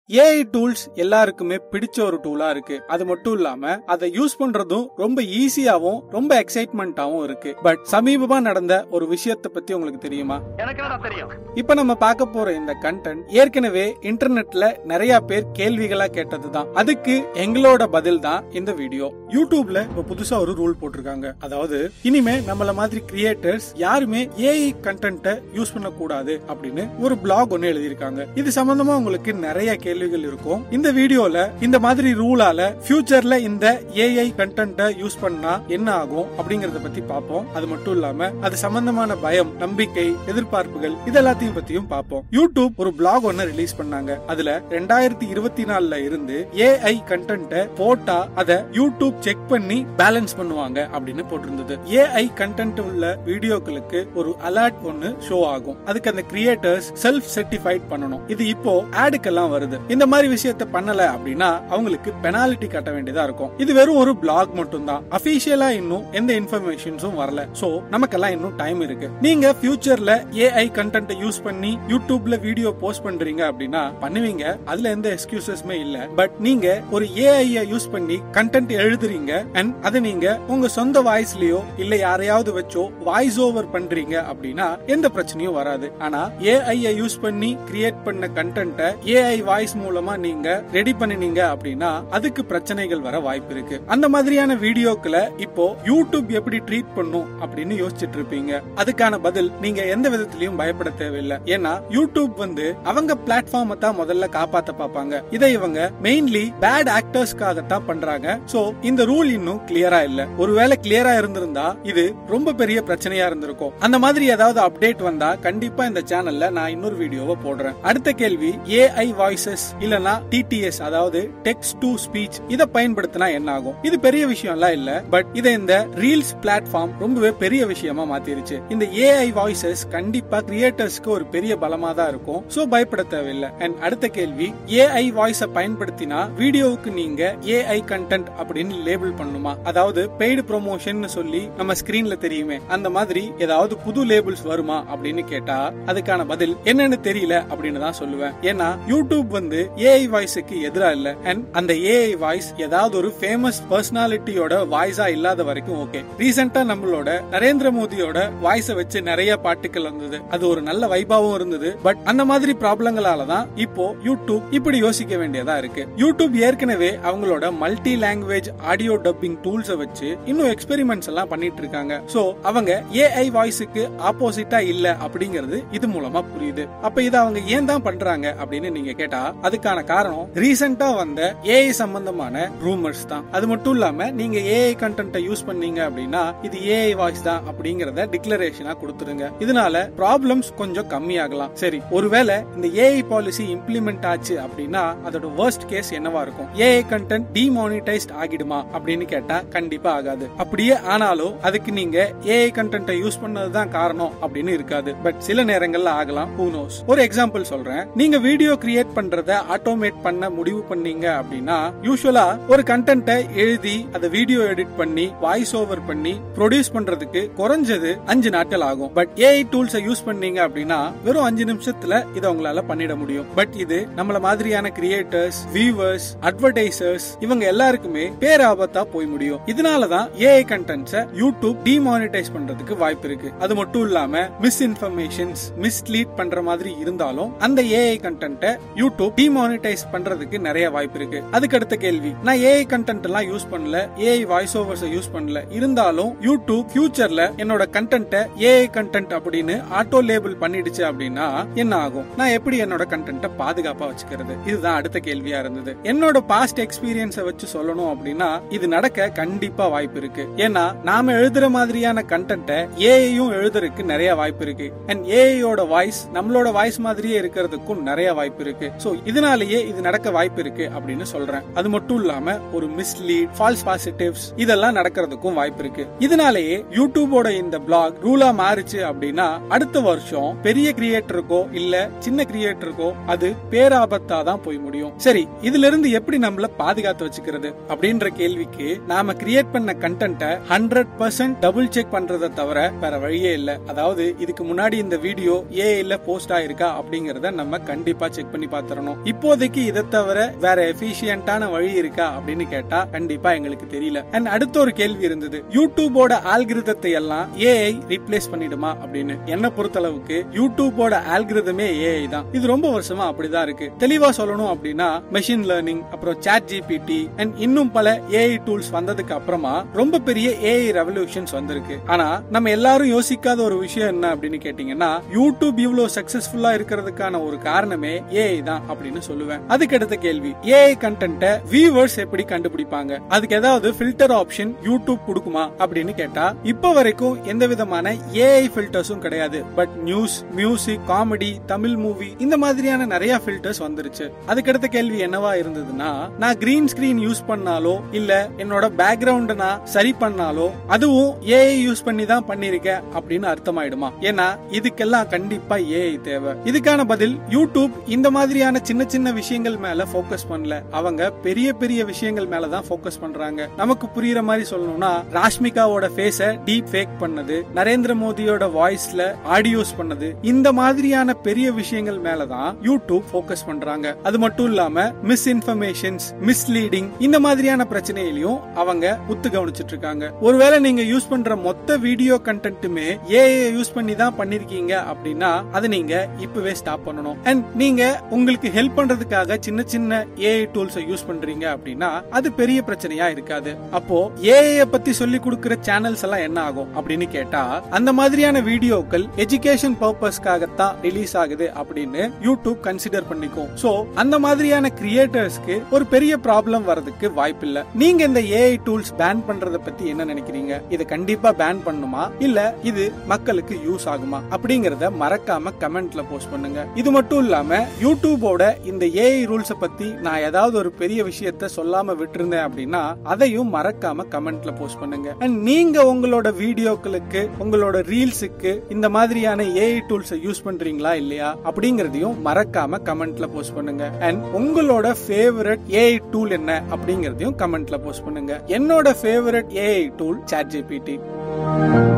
AI tools எல்லாருக்குமே பிடிச்ச ஒரு டூலா இருக்கு அது மட்டும் இல்லாம அதை யூஸ் பண்றதும் ரொம்ப ஈஸியாவும் ரொம்ப எக்ஸைட்மெண்டாவும் இருக்கு பட் சமீபமா நடந்த ஒரு விஷயத்தை பத்தி உங்களுக்கு தெரியுமா எனக்கு என்னடா தெரியும் இப்ப நம்ம பார்க்க போற இந்த கண்டென்ட் ஏற்கனவே இன்டர்நெட்ல நிறைய பேர் கேள்விகளா கேட்டதுதான் அதுக்கு எங்களோட பதில் தான் இந்த வீடியோ யூடியூப்ல இப்ப புதுசா ஒரு ரூல் போட்டிருக்காங்க அதாவது இனிமே நம்மள மாதிரி கிரியேட்டர்ஸ் யாருமே ஏஐ கண்டென்ட்டை யூஸ் பண்ண கூடாது அப்படின்னு ஒரு பிளாக் ஒன்னு எழுதியிருக்காங்க இது சம்பந்தமா உங்களுக்கு நிறைய கேள்விகள் இருக்கும் இந்த வீடியோல இந்த மாதிரி ரூலால ஃபியூச்சர்ல இந்த ஏஐ கண்டென்ட்டை யூஸ் பண்ணா என்ன ஆகும் அப்படிங்கறத பத்தி பார்ப்போம் அது மட்டும் இல்லாம அது சம்பந்தமான பயம் நம்பிக்கை எதிர்பார்ப்புகள் இதெல்லாத்தையும் பத்தியும் பார்ப்போம் யூடியூப் ஒரு பிளாக் ஒன்னு ரிலீஸ் பண்ணாங்க அதுல ரெண்டாயிரத்தி இருபத்தி நாலுல இருந்து ஏஐ கண்டென்ட்டை போட்டா அத யூடியூப் செக் பண்ணி பேலன்ஸ் பண்ணுவாங்க அப்படின்னு போட்டிருந்தது ஏஐ கண்டென்ட் உள்ள வீடியோக்களுக்கு ஒரு அலர்ட் ஒன்னு ஷோ ஆகும் அதுக்கு அந்த கிரியேட்டர்ஸ் செல்ஃப் சர்டிஃபைட் பண்ணணும் இது இப்போ ஆடுக்கெல்லாம் வருது இந்த மாதிரி விஷயத்த பண்ணல அப்படின்னா அவங்களுக்கு பெனாலிட்டி கட்ட வேண்டியதா இருக்கும் இது வெறும் ஒரு பிளாக் மட்டும் தான் அபிஷியலா இன்னும் எந்த இன்ஃபர்மேஷன்ஸும் வரல சோ நமக்கெல்லாம் இன்னும் டைம் இருக்கு நீங்க ஃபியூச்சர்ல ஏஐ கண்டென்ட் யூஸ் பண்ணி யூடியூப்ல வீடியோ போஸ்ட் பண்றீங்க அப்படின்னா பண்ணுவீங்க அதுல எந்த எக்ஸ்கியூசஸ்மே இல்ல பட் நீங்க ஒரு ஏஐ யூஸ் பண்ணி கண்டென்ட் எழுதுறீங்க அண்ட் அதை நீங்க உங்க சொந்த வாய்ஸ்லயோ இல்ல யாரையாவது வச்சோ வாய்ஸ் ஓவர் பண்றீங்க அப்படின்னா எந்த பிரச்சனையும் வராது ஆனா ஏஐ யூஸ் பண்ணி கிரியேட் பண்ண கண்டென்ட்டை ஏஐ வாய்ஸ் மூலமா நீங்க ரெடி பண்ணினீங்க அப்படின்னா அதுக்கு பிரச்சனைகள் வர வாய்ப்பு இருக்கு அந்த மாதிரியான வீடியோக்களை இப்போ யூடியூப் எப்படி ட்ரீட் பண்ணும் அப்படின்னு யோசிச்சுட்டு இருப்பீங்க அதுக்கான பதில் நீங்க எந்த விதத்திலையும் பயப்பட தேவையில்லை ஏன்னா யூடியூப் வந்து அவங்க பிளாட்ஃபார்மை தான் முதல்ல காப்பாத்த பார்ப்பாங்க இதை இவங்க மெயின்லி பேட் ஆக்டர்ஸ்க்காக தான் பண்றாங்க சோ இந்த ரூல் இன்னும் கிளியரா இல்ல ஒருவேளை கிளியரா இருந்திருந்தா இது ரொம்ப பெரிய பிரச்சனையா இருந்திருக்கும் அந்த மாதிரி ஏதாவது அப்டேட் வந்தா கண்டிப்பா இந்த சேனல்ல நான் இன்னொரு வீடியோவை போடுறேன் அடுத்த கேள்வி ஏஐ வாய்ஸஸ் இல்லனா டிடிஎஸ் அதாவது டெக்ஸ்ட் டு ஸ்பீச் இத பயன்படுத்தினா என்ன ஆகும் இது பெரிய விஷயம் எல்லாம் இல்ல பட் இதை இந்த ரீல்ஸ் பிளாட்ஃபார்ம் ரொம்பவே பெரிய விஷயமா மாத்திருச்சு இந்த ஏஐ வாய்ஸஸ் கண்டிப்பா கிரியேட்டர்ஸ்க்கு ஒரு பெரிய பலமா தான் இருக்கும் சோ பயப்பட தேவையில்லை அண்ட் அடுத்த கேள்வி ஏஐ வாய்ஸ பயன்படுத்தினா வீடியோவுக்கு நீங்க ஏஐ கண்டென்ட் அப்படின்னு லேபிள் பண்ணுமா அதாவது பெய்டு ப்ரொமோஷன் சொல்லி நம்ம ஸ்கிரீன்ல தெரியுமே அந்த மாதிரி ஏதாவது புது லேபிள்ஸ் வருமா அப்படின்னு கேட்டா அதுக்கான பதில் என்னன்னு தெரியல அப்படின்னு தான் சொல்லுவேன் ஏன்னா யூடியூப் வந்து ஏஐ வாய்ஸுக்கு எதிரா இல்ல அண்ட் அந்த ஏஐ வாய்ஸ் ஏதாவது ஒரு ஃபேமஸ் பர்சனாலிட்டியோட வாய்ஸா இல்லாத வரைக்கும் ஓகே ரீசெண்டா நம்மளோட நரேந்திர மோடியோட வாய்ஸ வச்சு நிறைய பாட்டுகள் வந்தது அது ஒரு நல்ல வைபாவும் இருந்தது பட் அந்த மாதிரி ப்ராப்ளங்களால தான் இப்போ யூடியூப் இப்படி யோசிக்க வேண்டியதா இருக்கு யூடியூப் ஏற்கனவே அவங்களோட multi language audio dubbing tools வச்சு இன்னும் எக்ஸ்பெரிமெண்ட்ஸ் எல்லாம் பண்ணிட்டு இருக்காங்க சோ அவங்க ஏஐ வாய்ஸுக்கு ஆப்போசிட்டா இல்ல அப்படிங்கிறது இது மூலமா புரியுது அப்ப இத அவங்க ஏன் தான் பண்றாங்க அப்படின்னு நீங்க கேட்டா அதுக்கான காரணம் ரீசெண்டா வந்த ஏஐ சம்பந்தமான ரூமர்ஸ் தான் அது மட்டும் இல்லாம நீங்க ஏஐ கண்டென்ட்டை யூஸ் பண்ணீங்க அப்படின்னா இது ஏஐ வாய்ஸ் தான் அப்படிங்கறத டிக்ளரேஷனா கொடுத்துருங்க இதனால ப்ராப்ளம்ஸ் கொஞ்சம் கம்மியாகலாம் சரி ஒருவேளை இந்த ஏஐ பாலிசி இம்ப்ளிமெண்ட் ஆச்சு அப்படின்னா அதோட worst கேஸ் என்னவா இருக்கும் ஏஐ கண்டென்ட் டிமானிட்டைஸ்ட் ஆகிடுமா அப்படின்னு கேட்டா கண்டிப்பா ஆகாது அப்படியே ஆனாலும் அதுக்கு நீங்க ஏஐ கண்டென்ட்டை யூஸ் பண்ணதுதான் காரணம் அப்படின்னு இருக்காது பட் சில நேரங்கள்ல ஆகலாம் who knows ஒரு எக்ஸாம்பிள் சொல்றேன் நீங்க வீடியோ கிரியேட் பண்றத ஆட்டோமேட் பண்ண முடிவு பண்ணீங்க அப்படின்னா யூஸ்வலா ஒரு கண்டென்ட்டை எழுதி அதை வீடியோ எடிட் பண்ணி வாய்ஸ் ஓவர் பண்ணி ப்ரொடியூஸ் பண்றதுக்கு குறைஞ்சது அஞ்சு நாட்கள் ஆகும் பட் ஏஐ டூல்ஸை யூஸ் பண்ணீங்க அப்படின்னா வெறும் அஞ்சு நிமிஷத்துல இதை உங்களால பண்ணிட முடியும் பட் இது நம்மள மாதிரியான கிரியேட்டர்ஸ் வியூவர்ஸ் அட்வர்டைசர்ஸ் இவங்க எல்லாருக்குமே பேராபத்தா போய் முடியும் இதனாலதான் ஏஐ கண்டென்ட்ஸ யூடியூப் டிமானிட்டைஸ் பண்றதுக்கு வாய்ப்பு இருக்கு அது மட்டும் இல்லாம மிஸ் இன்ஃபர்மேஷன்ஸ் மிஸ்லீட் பண்ற மாதிரி இருந்தாலும் அந்த ஏஐ கண்டென்ட்டை யூடியூப் டிமானிட்டைஸ் பண்றதுக்கு நிறைய வாய்ப்பு இருக்கு அதுக்கு அடுத்த கேள்வி நான் ஏஐ கண்டென்ட் எல்லாம் யூஸ் பண்ணல ஏஐ வாய்ஸ் ஓவர்ஸ் யூஸ் பண்ணல இருந்தாலும் யூடியூப் ஃபியூச்சர்ல என்னோட கண்டென்ட்டை ஏஐ கண்டென்ட் அப்படின்னு ஆட்டோ லேபிள் பண்ணிடுச்சு அப்படின்னா என்ன ஆகும் நான் எப்படி என்னோட கண்டென்ட்டை பாதுகாப்பா வச்சுக்கிறது இதுதான் அடுத்த கேள்வியா இருந்தது என்னோட பாஸ்ட் எக்ஸ்பீரியன்ஸை வச்சு சொல்லணும் அப்படின்னா இது நடக்க கண்டிப்பா வாய்ப்பு இருக்கு ஏன்னா நாம எழுதுற மாதிரியான கண்டென்ட்டை ஏஐயும் எழுதுறதுக்கு நிறைய வாய்ப்பு இருக்கு அண்ட் ஏஐயோட வாய்ஸ் நம்மளோட வாய்ஸ் மாதிரியே இருக்கிறதுக்கும் நிறைய வாய்ப்பு இருக்கு சோ இதனாலேயே இது நடக்க வாய்ப்பு இருக்கு அப்படின்னு சொல்றேன் அது மட்டும் இல்லாம ஒரு மிஸ்லீட் ஃபால்ஸ் பாசிட்டிவ்ஸ் இதெல்லாம் நடக்கிறதுக்கும் வாய்ப்பு இருக்கு இதனாலேயே யூடியூபோட இந்த பிளாக் ரூலா மாறுச்சு அப்படின்னா அடுத்த வருஷம் பெரிய கிரியேட்டருக்கோ இல்ல சின்ன கிரியேட்டருக்கோ அது பேராபத்தா தான் போய் முடியும் சரி இதுல இருந்து எப்படி நம்மள பாதுகாத்து வச்சுக்கிறது அப்படின்ற கேள்விக்கு நாம கிரியேட் பண்ண கண்டென்ட்டை ஹண்ட்ரட் பர்சன்ட் டபுள் செக் பண்றதை தவிர வேற வழியே இல்ல அதாவது இதுக்கு முன்னாடி இந்த வீடியோ ஏஐல போஸ்ட் ஆயிருக்கா அப்படிங்கறத நம்ம கண்டிப்பா செக் பண்ணி பாத்துறணும் இப்போதைக்கு இதை தவிர வேற எஃபிஷியன்டான வழி இருக்கா அப்படின்னு கேட்டா கண்டிப்பா எங்களுக்கு தெரியல அண்ட் அடுத்த ஒரு கேள்வி இருந்தது யூடியூபோட ஆல்கிருதத்தை எல்லாம் ஏஐ ரீப்ளேஸ் பண்ணிடுமா அப்படின்னு என்ன பொறுத்தளவுக்கு யூடியூபோட ஆல்கிருதமே ஏஐ தான் இது ரொம்ப வருஷமா அப்படிதான் இருக்கு தெளிவா சொல்லணும் அப்படின்னா மெஷின் லேர்னிங் அப்புறம் சாட் ஜிபிடி அண்ட் இன்னும் பல ஏஐ டூல்ஸ் வந்ததுக்கு அப்புறமா ரொம்ப பெரிய ஏஐ ரெவல்யூஷன்ஸ் வந்திருக்கு ஆனா நம்ம எல்லாரும் யோசிக்காத ஒரு விஷயம் என்ன அப்படின்னு கேட்டீங்கன்னா யூடியூப் இவ்வளவு சக்சஸ்ஃபுல்லா இருக்கிறதுக்கான ஒரு காரணமே ஏஐ தான் அப்படின்னு சொல்லுவேன் அதுக்கு அடுத்த கேள்வி ஏஐ கண்டென்ட்ட வியூவர்ஸ் எப்படி கண்டுபிடிப்பாங்க அதுக்கு ஏதாவது ஃபில்டர் ஆப்ஷன் யூடியூப் கொடுக்குமா அப்படின்னு கேட்டா இப்ப வரைக்கும் எந்த விதமான ஏஐ ஃபில்டர்ஸும் கிடையாது but news music comedy Tamil movie இந்த மாதிரியான நிறைய ஃபில்டர்ஸ் வந்துருச்சு அதுக்கடுத்த கேள்வி என்னவா இருந்ததுன்னா நான் கிரீன் ஸ்கிரீன் யூஸ் பண்ணாலோ இல்ல என்னோட பேக்ரவுண்ட நான் சரி பண்ணாலோ அதுவும் ஏஐ யூஸ் பண்ணி தான் பண்ணிருக்கேன் அப்படின்னு அர்த்தமாயிடுமா ஏன்னா இதுக்கெல்லாம் கண்டிப்பா ஏஐ தேவை இதுக்கான பதில் யூடியூப் இந்த மாதிரியான சின்ன சின்ன விஷயங்கள் மேல ஃபோக்கஸ் பண்ணல அவங்க பெரிய பெரிய விஷயங்கள் மேல தான் ஃபோக்கஸ் பண்றாங்க நமக்கு புரியுற மாதிரி சொல்லணும்னா ராஷ்மிகாவோட ஃபேஸ டீப் ஃபேக் பண்ணது நரேந்திர மோடியோட வாய்ஸ்ல ஆடியோஸ் பண்ணது இந்த மாதிரியான பெரிய விஷயங்கள் மேல தான் யூடியூப் ஃபோக்கஸ் பண்றாங்க அது மட்டும் இல்லாம மிஸ் இன்ஃபர்மேஷன்ஸ் மிஸ்லீடிங் இந்த மாதிரியான பிரச்சனையிலையும் அவங்க உத்து கவனிச்சிட்டு இருக்காங்க ஒருவேளை நீங்க யூஸ் பண்ற மொத்த வீடியோ கண்டென்ட்டுமே ஏஐ யூஸ் பண்ணி தான் பண்ணிருக்கீங்க அப்படின்னா அதை நீங்க இப்பவே ஸ்டாப் பண்ணணும் அண்ட் நீங்க உங்களுக்கு ஹெல்ப் பண்றதுக்காக சின்ன சின்ன ஏஐ டூல்ஸ் யூஸ் பண்றீங்க அப்படின்னா அது பெரிய பிரச்சனையா இருக்காது அப்போ ஏஐ பத்தி சொல்லி கொடுக்கிற சேனல்ஸ் எல்லாம் என்ன ஆகும் அப்படின்னு கேட்டா அந்த மாதிரியான வீடியோக்கள் எஜுகேஷன் பர்பஸ்க்காகத்தான் ரிலீஸ் ஆகுது அப்படின்னு யூடியூப் கன்சிடர் பண்ணிக்கும் சோ அந்த மாதிரியான கிரியேட்டர்ஸ்க்கு ஒரு பெரிய ப்ராப்ளம் வரதுக்கு வாய்ப்பு இல்ல நீங்க இந்த ஏஐ டூல்ஸ் பேன் பண்றத பத்தி என்ன நினைக்கிறீங்க இதை கண்டிப்பா பேன் பண்ணுமா இல்ல இது மக்களுக்கு யூஸ் ஆகுமா அப்படிங்கறத மறக்காம கமெண்ட்ல போஸ்ட் பண்ணுங்க இது மட்டும் இல்லாம யூடியூபோட இந்த ஏஐ ரூல்ஸ பத்தி நான் ஏதாவது ஒரு பெரிய விஷயத்த சொல்லாம விட்டுருந்தேன் அப்படின்னா அதையும் மறக்காம கமெண்ட்ல போஸ்ட் பண்ணுங்க அண்ட் நீங்க உங்களோட வீடியோக்களுக்கு உங்களோட ரீல்ஸுக்கு இந்த மாதிரியான ஏஐ டூல்ஸ் யூஸ் பண்றீங்களா இல்லையா அப்படிங்கறதையும் மறக்காம கமெண்ட்ல போஸ்ட் பண்ணுங்க அண்ட் உங்களோட ஃபேவரட் ஏஐ டூல் என்ன அப்படிங்கறதையும் கமெண்ட்ல போஸ்ட் பண்ணுங்க என்னோட favourite AI tool chat GPT